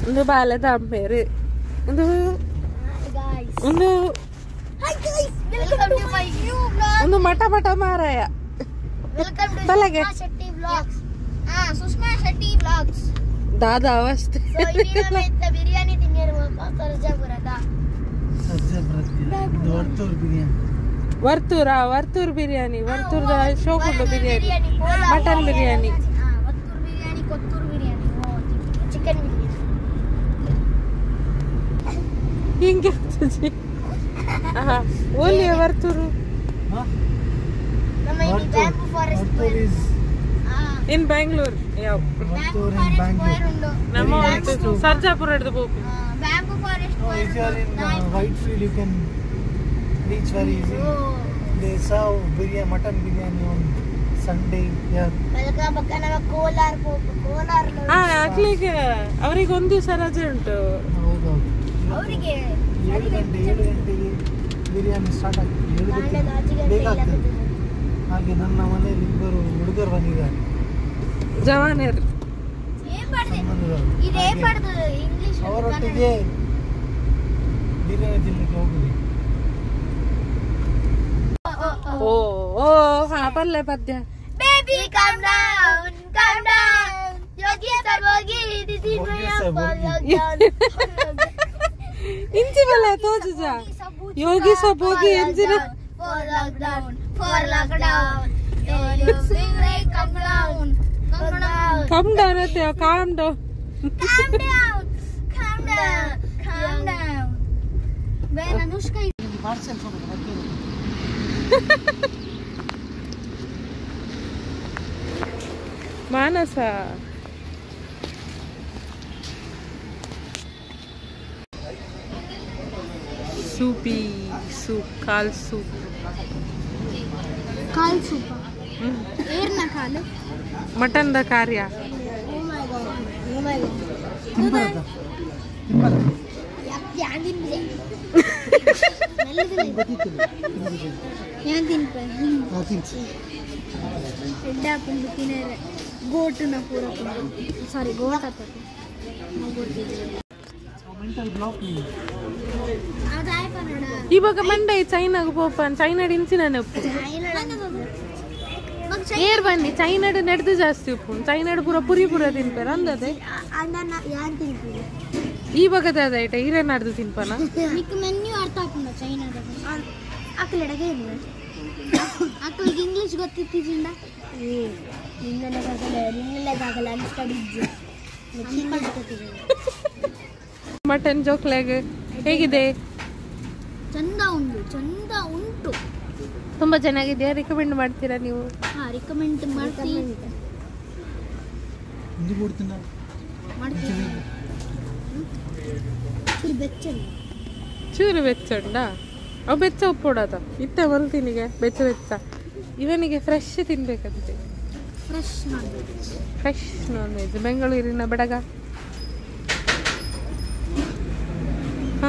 ಒಂದು ಬಾಲೆ ದಂಪೇರು ಒಂದು ಒಂದು welcome to my new blog ಒಂದು ಮಠ ಮಠ ಮಾರಾಯ ವೆಲ್ಕಮ್ ಟು ಬಲಗೆ. ಸುಷ್ಮಾ ಶೆಟ್ಟಿ ಬ್ಲಾಗ್ಸ್ ಹಾ ಸುಷ್ಮಾ ಶೆಟ್ಟಿ ಬ್ಲಾಗ್ಸ್ ದಾದ ಅವಸ್ಥೆ ಸೊ ಇಲ್ಲಿ ನಮ್ಮ ಇತ್ತ ಬಿರಿಯಾನಿ ತಿನ್ನಿರುವ ಸರ್ಜಾಪುರದ ಇದು ವರ್ತೂರ್ ಬಿರಿಯಾನಿ ವರ್ತೂರ ವರ್ತೂರ್ ಬಿರಿಯಾನಿ ವರ್ತೂರ್ದ ಶೋಕುಂಡ ಬಿರಿಯಾನಿ ಮಟನ್ ಬಿರಿಯಾನಿ ವತ್ತೂರ್ ಬಿರಿಯಾನಿ ಕೊತ್ತೂರು ಬಿರಿಯಾನಿ ಚಿಕನ್ ಬಿರಿಯಾನಿ ಹಿಂಗೆ ಹಾ ಓಲಿಯ ವರ್ತೂರು ನಮ್ಮ ಇಲ್ಲಿ bamboo forest Varthur is in Bangalore ಯಾವ bamboo Varthur in forest Bangalore ಉಂಡು ನಮ್ಮ Next ಒಂದು to- ಸರ್ಜಾಪುರ ಹಿಡಿದು ಹೋಗು bamboo forest Oh, if you are in uh, Whitefield, you can reach very easy. They serve biryani, mutton biryani on Sunday. Yeah, welcome ಪಕ್ಕ ನಮ್ಮ ಕೋಲಾರ್ ಕೋಲಾರ್ ಹಾ ಆಗ್ಲಿಕ್ಕೆ ಅವ್ರಿಗೆ ಒಂದ್ ದಿವಸ ರಜೆ ಉಂಟು ಹೌದೌದು ಅವರಿಗೆ ಏಳು ಗಂಟೆ ಏಳು ಗಂಟೆಗೆ ಬಿರಿಯಾನಿ ಸ್ಟಾರ್ಟ್ ಆಗ್ತದೆ ಏಳು ನಾಳೆ ಗಂಟೆ ನಾಚಿಕೆ ಬೇಗ ಇಲ್ಲ ಆಗ್ತದೆ ಹಾಗೆ ನನ್ನ ಮನೆಯಲ್ಲಿ ಇಬ್ಬರು ಹುಡುಗರು ಬಂದಿದ್ದಾರೆ ಜವಾನೇರ್ ಏನ್ ಮಾಡಿದೆ ಸಂಬಂಧದವರು. ಇದೇ ಹಾಗೆ ಪಡ್ದು ಇಂಗ್ಲಿಷ್ ಅವರೊಟ್ಟಿಗೆ ಬಿರಿಯಾನಿ ತಿನ್ಲಿಕ್ಕೆ ಹೋಗುದು ಓ ಓ ಹಾ ಪಲ್ಲೆ ಪದ್ಯ baby come down come down Yogi sir ಹೋಗಿ ದಿದಿ ಯೋಗಿ sir ಇಂಚಿ ಬಲ್ಲ ತೋಜುಜ ಯೋಗಿ ಸಬ್ ಹೋಗಿ ಎಂಜಿನ for lockdown for lockdown come down come down come down ಅತ್ತೆ calm down calm down calm down calm down ಬೇರೆ ಅನುಷ್ಕಾ ಪಾರ್ಸೆಲ್ ಮಾನಸ ಸೂಪಿ ಸೂಪ್ ಕಾಲ್ ಸೂಪ್ ಕಾಲ್ ಸೂಪ ಏರ್ನ ಕಾಲು ಮಟನ್ದ ಕಾರ್ಯ ಓ ಮೈ ಗಾಡ್ ಓ ಮೈ ಗಾಡ್ ತಿಂಬಾರ್ದ ತಿಂಬಾರ್ದ ಯಾನ್ ತಿನ್ಬಿದೆ ಗೊತ್ತಿತ್ತಿಲ್ಲ ತಿಂದಿದ್ದೀನಿ. ಯಾನ್ ತಿನ್ಪ ಹಾ, ತಿನ್ಸಿ ಎಡ್ಡ ಹಾಕೊಂಡು ತಿನ್ನರೆ ಗೋಟುನ ಪೂರ ಸಾರಿ ಗೋಟ್ ಆತ ಮೆಂಟಲ್ ಬ್ಲಾಕ್ ನೀವು ಅದಾಯ್ಪ ನೋಡ ಇವಾಗ ಮಂಡೈ ಚೈನಾಗ ಪೋಪನ್ ಚೈನಾಡ್ ಇಂಚಿನ ಉಪ್ಪು ಏರ್ ಬನ್ನಿ ಚೈನಾಡ್ ನಡೆದು ಜಾಸ್ತಿ ಉಪ್ಪು ಚೈನಾಡ್ ಪೂರ ಪುರಿ ಪೂರ ತಿನ್ಪೇರ ಅಂದದೆ ಅಣ್ಣ ಯಾನ್ ತಿನ್ತೀವಿ ಈ ಬಗದ ಅದೈಟ ಹಿರೇ ನಡ್ದು ತಿನ್ಪನ ನಿಕ್ ಮೆನ್ಯೂ ಅರ್ಥ ಹಾಕೊಂಡ ಚೈನಾದ ಅಕ್ಕಲೆಡಗೆ ಇಲ್ಲ ಅಕ್ಕಳಿಗೆ ಇಂಗ್ಲಿಷ್ ಗೊತ್ತಿತ್ತಿಜಿಂದ ಏ ನಿನ್ನಲೆಗಾಗಲ್ಲ ನಿನ್ನಲೆಗಾಗಲ್ಲ ಅನ್ಸ್ಕೊಂಡಿದ್ದು ಮಟನ್ ಜೋಕ್ಲೆಗ್ ಹೇಗಿದೆ ಚಂದ ಉಂಟು ಚಂದ ಉಂಟು ತುಂಬಾ ಚೆನ್ನಾಗಿದೆ ರಿಕಮೆಂಡ್ ಮಾಡ್ತೀರಾ ನೀವು ಹಾ ರಿಕಮೆಂಡ್ ಮಾಡ್ತೀವಿ ಇಂದು ಕೊಡ್ತೀನಿ ಮಾಡ್ತೀವಿ ಚೂರು ಬೆಚ್ಚಲ್ಲ ಚೂರು ಬೆಚ್ಚುಂಡ ಅವು ಬೆಚ್ಚ ಉಪ್ಪೊಡದ ಇತ್ತೆ ಮಲ್ತಿನಿಗೆ ಬೆಚ್ಚ ಬೆಚ್ಚ ಇವನಿಗೆ ಫ್ರೆಶ್ ತಿನ್ಬೇಕಂತೆ ಫ್ರೆಶ್ ಮಾಡಬೇಕು ಫ್ರೆಶ್ ನಾನ್ ವೆಜ್ ಬೆಂಗಳೂರಿನ ಬೆಡಗ ಹ.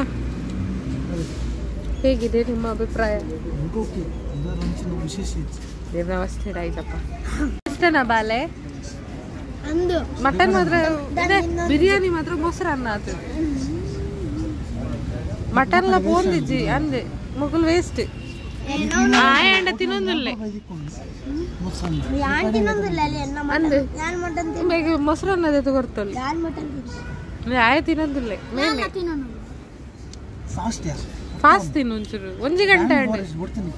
ಹೇಗಿದೆ ನಿಮ್ಮ ಅಭಿಪ್ರಾಯ ಓಕೆ ಅದರ ಒಂಚೂರು ವಿಶೇಷ ಇತ್ತು ವ್ಯವಸ್ಥೆ ಆಯ್ತಪ್ಪ ಇಷ್ಟನಾ ಬಾಲೆ ಅಂದು ಮಟನ್ ಮಾತ್ರ ಇದೆ, ಬಿರಿಯಾನಿ ಮಾತ್ರ ಮೊಸರನ್ನ ಅದು ಮಟನ್ ಲ ಪೋಂದಿಜ್ಜಿ ಅಂದೆ ಮುಗುಲ್ ವೇಸ್ಟ್ ಆಯಂಡ ತಿನ್ನೊಂದಿಲ್ಲ ಬೈದಿಕೊಂಡು ಮೊಸರನ್ನ ಯಾನ್ ತಿನ್ನೊಂದಿಲ್ಲ ಅಲ್ಲಿ ಅನ್ನ ಅಂದು ಯಾನ್ ಮಟನ್ ಬೇಗ ಮೊಸರನ್ನ ತಗೊರ್ತಲ್ಲ ಯಾನ್ ಮಟನ್ ತಿನ್ನ ಆಯ ತಿನ್ನೊಂದಿಲ್ಲ ಮೇಲೆ ತಿನ್ನೋನು ಫಾಸ್ಟ್ ಯಾರು ಫಾಸ್ಟ್ ತಿನ್ನು ಒಂಚೂರು ಒಂಜಿ ಗಂಟೆ ಆಂಡ್ ಬಿಡ್ತೀನಿ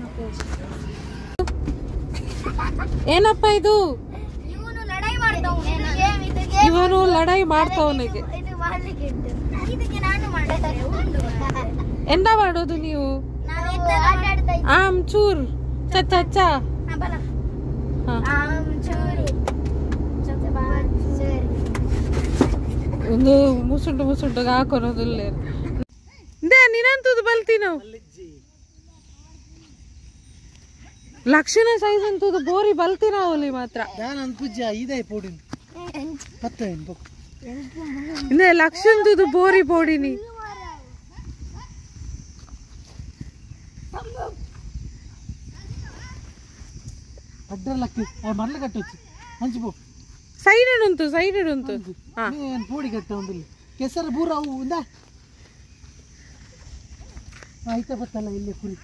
ಏನಪ್ಪ ಇದು ಇವನು ಲಡಾಯಿ ಮಾಡ್ತಾವ ಇವನು ಲಡಾಯಿ ಮಾಡ್ತಾವನಿಗೆ ಇದು ಮಾಡ್ಲಿಕ್ಕೆ ಉಂಟು ಇದಕ್ಕೆ ನಾನು ಮಾಡ್ತಾರೆ ಉಂಟು ಎಂತ ಮಾಡೋದು ನೀವು ನಾವು ಆಟ ಆಡ್ತಾ ಇದ್ವಿ ಆಮ್ ಚೂರ್ ಚ ಚ ಚ ಹಾ, ಬಲ. ಹ. ಆಮ್ ಚೂರು ಚೊತೆ ಬಾ, ಸರಿ. ಒಂದು ಮುಸುಂಟು ಮುಸುಂಟು ಹಾಕೊನೋದಿಲ್ಲ ದೇ ನೀನಂತದ್ದು ಬಲ್ತಿ ನಾವು ಲಕ್ಷಣ ಸೈಜ್ ಅಂತದ್ದು ಬೋರಿ ಬಲ್ತಿ ನಾವು ಅಲ್ಲಿ ಮಾತ್ರ ನಾನು ಅನ್ಪುಜ್ಜ ಇದೇ ಪೋಡಿನ ಪತ್ತ ಏನು ಪಕ್ಕ ಇಂದೇ ಲಕ್ಷಂತದ್ದು ಬೋರಿ ಬೋಡಿನಿ ಅಡ್ಡರ್ಲಕ್ಕೆ ಮರಳು ಕಟ್ಟೊಚ್ಚು ಹಂಚು ಪೋ ಸೈಡೆಡ್ ಉಂಟು ಸೈಡೆಡ್ ಉಂಟು ಹಾ ಏನು ಪೋಡಿ ಕಟ್ಟ ಒಂದಿಲ್ಲ ಕೆಸರು ಬೂರ ಅವು ಇಂದ ಆಯ್ತಾ ಬತ್ತಲ್ಲ ಇಲ್ಲಿ ಕುರಿ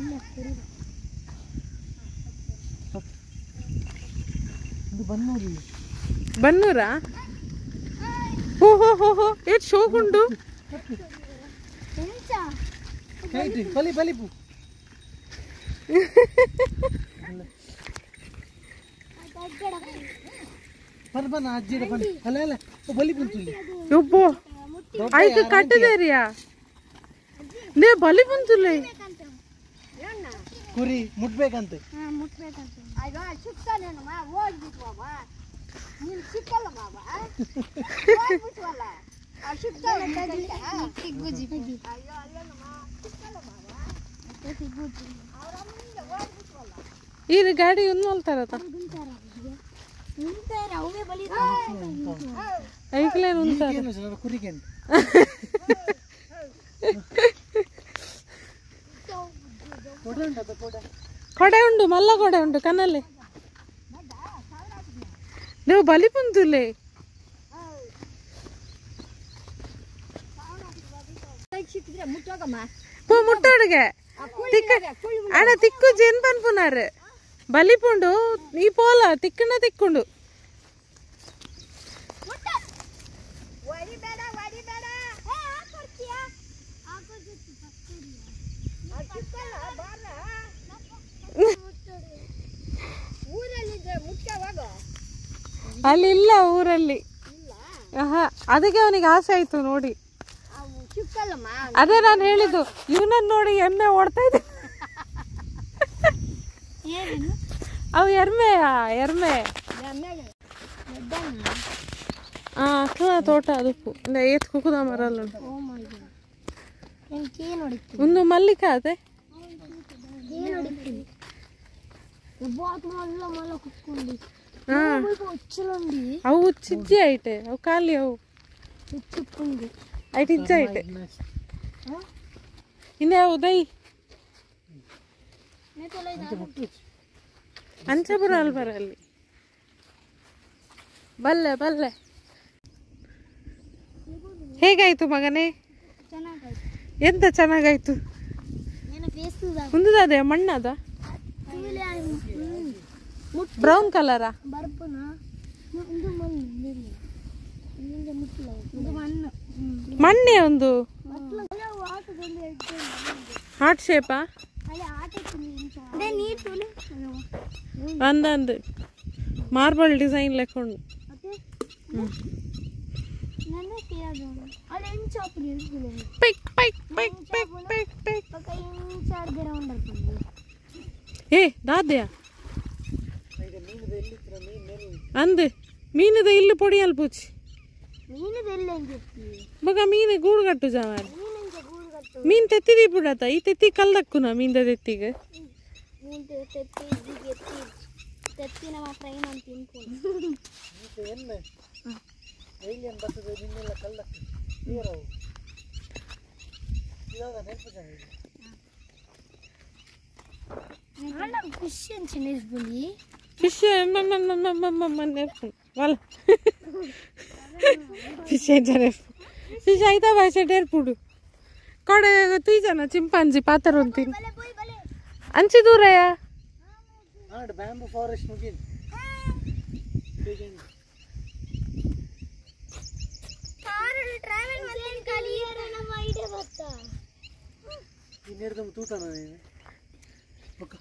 ಇದು ಬನ್ನೂರು ಬನ್ನೂರಾ ಹೋ ಹೋ ಹೋ ಹೋ ಎಷ್ಟು ಶೋಕುಂಡು ಕೈಟ್ ಬಲಿ ಬಲಿಪು ಬರ್ ಬನ್ನ ಅಜ್ಜಿಡ ಬನ್ನಿ ಅಲ್ಲ ಅಲ್ಲ ಓ ಬಲಿ ಬಂತು ಇಲ್ಲಿ ಯೊಬ್ಬೋ ಆಯ್ತು ಕಟ್ಟಿದೇರಿಯಾ ನೇ ಬಲಿ ಬಂತುಲೆ ಕುರಿ ಮುಟ್ಬೇಕಂತೆ ಅಯ್ಯೋ ಸಿಕ್ತಾನೇನು ಮಾ ಓಡ್ಬಿಟ್ವ ಮಾ ನೀನು ಸಿಕ್ಕಲ್ಲ ಮಾವ ಓಡ್ಬಿಟ್ವಲ್ಲ ಆ ಸಿಕ್ತಾನೆ ಸಿಗ್ಗುಜಿ ಅಯ್ಯೋ ಅಲ್ಲೇನು ಮಾ ಸಿಕ್ಕಲ್ಲ ಮಾವ ಸಿಗ್ಗುಜಿ ಅವ್ರ ಅಮ್ಮನಿಂದ ಓಡ್ಬಿಟ್ವಲ್ಲ ಈ ಗಾಡಿ ಒಂದು ಮಲ್ತಾರತ ನಿಂತಾರ ಅವೇ ಬಲಿ ಐಕ್ಲೇನು ಉಂತಾರ ಏನು ಸರ್ ಕುರಿಗೆ ಅಂತ ಕೊಡ ಉಂಟದ ಕೊಡ ಕೊಡೆ ಉಂಡು ಮಲ್ಲ ಕೊಡೆ ಉಂಡು ಕಣ್ಣಲ್ಲಿ ನೀವು ಬಲಿ ಬಂತುಲೆ ಸಿಕ್ಕಿದ್ರೆ ಮುಟ್ಟೋಗಮ್ಮ ಪೋ ಮುಟ್ಟೋಡಿಗೆ ತಿಕ್ಕ ಅಣ್ಣ ತಿಕ್ಕು ಜೇನ್ ಪನ್ಪುನಾರು ಬಲಿ ಪುಂಡು ನೀ ಪೋಲ ತಿಕ್ಕನ ತಿಕ್ಕೊಂಡು ಮುಟ್ಟ ಹೊಡಿಬೇಡ ಹೊಡಿಬೇಡ ಏ ಹಾಕೊಡ್ತೀಯಾ ಊರಲ್ಲಿದ್ರೆ ಮುಖ್ಯವಾಗ ಅಲ್ಲಿ ಇಲ್ಲ ಊರಲ್ಲಿ ಆಹಾ ಅದಕ್ಕೆ ಅವನಿಗೆ ಆಸೆ ಆಯ್ತು ನೋಡಿ ಅವು ಚಿಕ್ಕಲ್ಲಮ್ಮ ಅದೇ ನಾನು ಹೇಳಿದ್ದು ಇವನನ್ನ ನೋಡಿ ಎಮ್ಮೆ ಓಡ್ತಾ ಇದೆ ಏನೇನು ಅವು ಎರ್ಮೆಯ ಎರ್ಮೆ ಆ ಅಕ್ಕನ ತೋಟ ಅದಕ್ಕೂ ಇಂದ ಏತ್ ಕುಕುದ ಮರಲ್ಲ ಓ ಮೈ ಗಾಡ್ എനിക്ക് ಏನು ಹೊಡಿತೀನಿ ಒಂದು ಮಲ್ಲಿಕ ಅದೇ ಏನು ಹೊಡಿತೀನಿ ಬಾತ್ ಮಲ್ಲ ಮಲ್ಲ ಕುತ್ಕೊಂಡು ಹಾ వచ్చులండి ಅವು ಚಿಜ್ಜಿ ಐಟೆ ಅವು ಖಾಲಿ ಅವು ఉచ్చుకుంది ಐಟ್ ಇಜ್ಜ ಐಟೆ ಇನ್ನೇ ಅವು ದೈ ಅಂಚಪುರ ಅಲ್ಬರ ಅಲ್ಲಿ ಬಲ್ಲೆ ಬಲ್ಲೆ ಹೇಗಾಯ್ತು ಮಗನೇ ಚೆನ್ನಾಗಾಯ್ತು ಎಂತ ಚೆನ್ನಾಗಾಯ್ತು నేను ఫేస్ ಮುಂದದ ಮಣ್ಣದ ಬ್ರೌನ್ ಕಲರಾ ಬರ್ಪನ ಇದು ಮಣ್ಣು ಇದು ಮುಟ್ಟಲ ಇದು ಮಣ್ಣು ಮಣ್ಣೆ ಒಂದು ಆಟದಲ್ಲಿ ಹಾರ್ಟ್ ಶೇಪಾ ಅಲ್ಲಿ ಆಟಕ್ಕೆ ಅದೇ ನೀರು ತುಳಿ ಒಂದೊಂದು ಮಾರ್ಬಲ್ ಡಿಸೈನ್ ಲೆಕ್ಕೊಂಡು ಮತ್ತೆ ನನ್ನ ಕೇಳೋದು ಅಲ್ಲಿ ಹೆಂಚಾಪು ನಿಲ್ಸಿಲ್ಲ ಪೈಕ್ ಪೈಕ್ ಪೈಕ್ ಪೈಕ್ ಪೈಕ್ ಪೈಕ್ ఒక ఇంచార్ గ్రౌండ్ అవుతుంది ಏ ದಾದ್ಯಾ ಈಗ ಮೀನದ ಎಲ್ಲಿತ್ರ ಮೀನ್ ನೆಲ್ ಅಂದು ಮೀನದ ಇಲ್ಲಿ పొడి అల్పుచ్చి నేను వెళ్ళని చెప్పి మగ మీన గూడు కట్టు జావాలి నేను ఇంకా గూడు కట్టు మీన్ తెత్తిది ఇప్పుడు అత ఈ తెత్తి కల్దక్కున మీంద తెత్తిగా నేను తెత్తి దిగి ఎత్తి తెత్తిన మా ట్రైన్ ಅಂತ ತಿನ್ಕೊಂಡು ಈತ ಎಣ್ಣೆ ಏಲಿಯನ್ ಬರ್ತದೆ ನಿನ್ನೆಲ್ಲ ಕಲ್ಲಕ್ಕೆ ನೀರವು ಇವಾಗ ನೆನಪು ಚೆನ್ನಾಗಿದೆ అన్న ఫిష్ అని చిన్నేసుకుని ఫిష్ నేర్పు వాళ్ళ ఫిష్ ఏంటనే ఫిష్ అయితే భాష నేర్పుడు కొడ తీసాన చింపాంజీ పాతర ತಿನ್ బలే పోయి బలే ಅಂಚಿ ದೂರಯ್ಯ ಆಡ್ ಬ್ಯಾಂಬು ಫಾರೆಸ್ಟ್ ಮುಗಿನ್ ಕಾರಲ್ಲಿ ಟ್ರಾವೆಲ್ ಮಾಡ್ತೀನಿ ಖಾಲಿ ನಮ್ಮ ಐಡಿಯಾ ಬರ್ತಾ ಈ ನೀರ್ದಮ್ಮ ತೂಟನ ನೀನು ಓಕೆ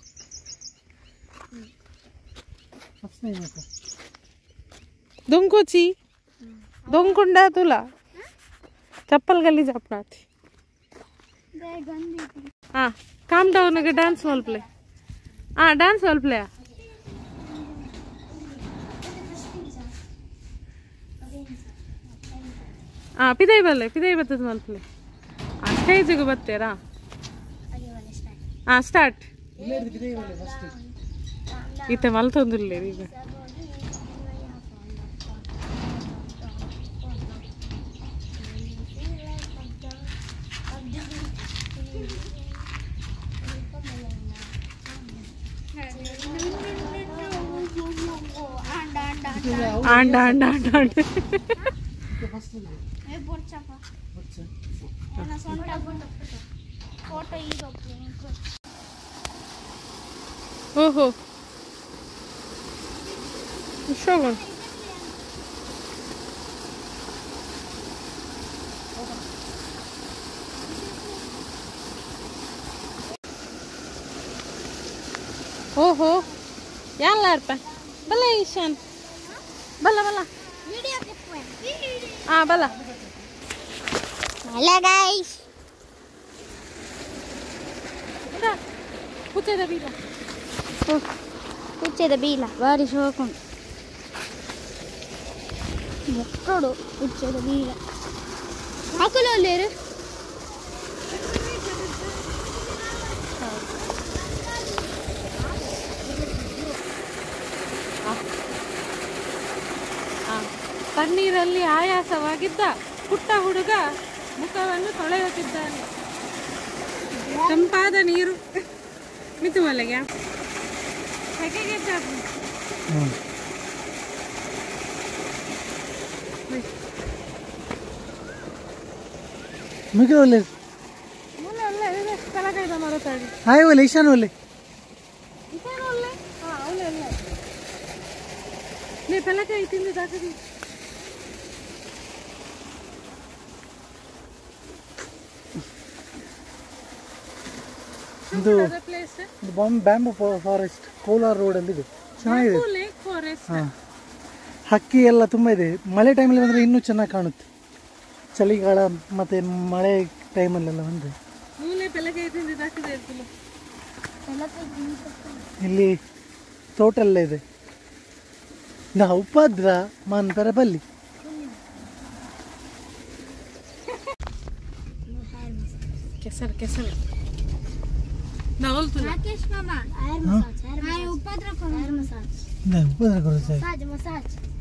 ಫಸ್ಟ್ ಟೈಮ್ ಅಕ್ಕ దొంకొచ్చి దొంకుండా తులా చప్పల్ గల్లీ చెప్పనాతి ಗಂದಿ ఆ కామ్ డౌన్ గా డాన్స్ వాల్ ప్లే ఆ డాన్స్ వాల్ ప్లే ಆ ಪಿದೈ ಬಲ್ಲೆ ಪಿದೈ ಬತ್ತದ ವಾಲ್ ಪ್ಲೇ ಆ ಸ್ಟೇಜಿಗೆ ಬತ್ತೇರಾ ಆ ಸ್ಟಾರ್ಟ್ ಇಲ್ಲೇ ಇದೆ ಒಳ್ಳೆ ಫಸ್ಟ್ ಈತೆ ಮಲ್ತೊಂದಿಲ್ಲ ಈಗ ಆಂಡ ಆಂಡ ಆಂಡ ಆಂಡ ಮಸ್ತ್ ಇದೆ ಏ ಬೊರ್ಚಪ್ಪ ಬೊಚ್ಚ. ನನ್ನ ಸೊಂಟ ಫೋಟೋ ಈಗ ಓಹೋ ಇಷ್ಟೊಂದು ಓಹೋ ಯಾರ್ಲಾರ್ಪ ಬಲ್ಲ ಈಶಾನ್ ಬಲ್ಲ ಬಲ್ಲ ವಿಡಿಯೋ ಆ ಬಲ್ಲ ಅಲ್ಲ ಗೈಸ್ ಕೂತದ ಬೀಗ ಹುಚ್ಚದ ಬೀಲ ಬಾರಿ ಶೋಕುಂಡು ಮುಕ್ಕಡು ಹುಚ್ಚದ ಬೀಲ ಹಾಕಲು ಅಲ್ಲೇರು ತಣ್ಣೀರಲ್ಲಿ ಆಯಾಸವಾಗಿದ್ದ ಪುಟ್ಟ ಹುಡುಗ ಮುಖವನ್ನು ತೊಳೆಯುತ್ತಿದ್ದಾನೆ ತಂಪಾದ ನೀರು ಮಿತು ಮಲೆಗೆ ಹೇಗೆ ಚಾಪು ಹ್ಮ್. ಮಿಗಿ ಒಳ್ಳೆ ಮುಲ್ಲ ಒಳ್ಳೆ ಇದೆ ತಲಕೈದ ಮರತಾಡಿ ಹಾಯ್ ಒಳ್ಳೆ ಈಶಾನ್ ಒಳ್ಳೆ ಇದೇನು ಒಳ್ಳೆ ಹಾಂ ಅವಳೆ ಒಳ್ಳೆ ನೀ ತಲಕಾಯಿ ತಿಂದು ದಾಕದಿ ಇದು ಪ್ಲೇಸ್ ಇದು ಬಾಂಬ್ ಬ್ಯಾಂಬು ಫಾರೆಸ್ಟ್ ಕೋಲಾರ್ ರೋಡ್ ಅಲ್ಲಿ ಇದೆ ಚೆನ್ನಾಗಿದೆ ಲೇಕ್ ಫಾರೆಸ್ಟ್ ಹಾಂ ಹಕ್ಕಿ ಎಲ್ಲ ತುಂಬ ಇದೆ ಮಳೆ ಟೈಮಲ್ಲಿ ಬಂದರೆ ಇನ್ನೂ ಚೆನ್ನಾಗಿ ಕಾಣುತ್ತೆ ಚಳಿಗಾಲ ಮತ್ತು ಮಳೆ ಟೈಮಲ್ಲೆಲ್ಲ ಬಂದರೆ ಮೂಲೆ ಪೆಲಕಾಯಿ ತಿಂದು ದಾಕದಿ ಇರ್ತಿಲ್ಲ ಇಲ್ಲಿ ತೋಟ ಎಲ್ಲ ಇದೆ ನಾ ಉಪದ್ರ ಮಾನ್ಪರ ಬಲ್ಲಿ ಕೆಸರು ಕೆಸರು ನವಲ್ತು ರಾಕೇಶ್ ಮಾಮ ಏರ್ ಮಸಾಜ್ ಉಪದ್ರ ಏರ್ ಮಸಾಜ್ ನಾ ಉಪದ್ರ ಕೊಡು ಸರ್ ಮಸಾಜ್ ಮಸಾಜ್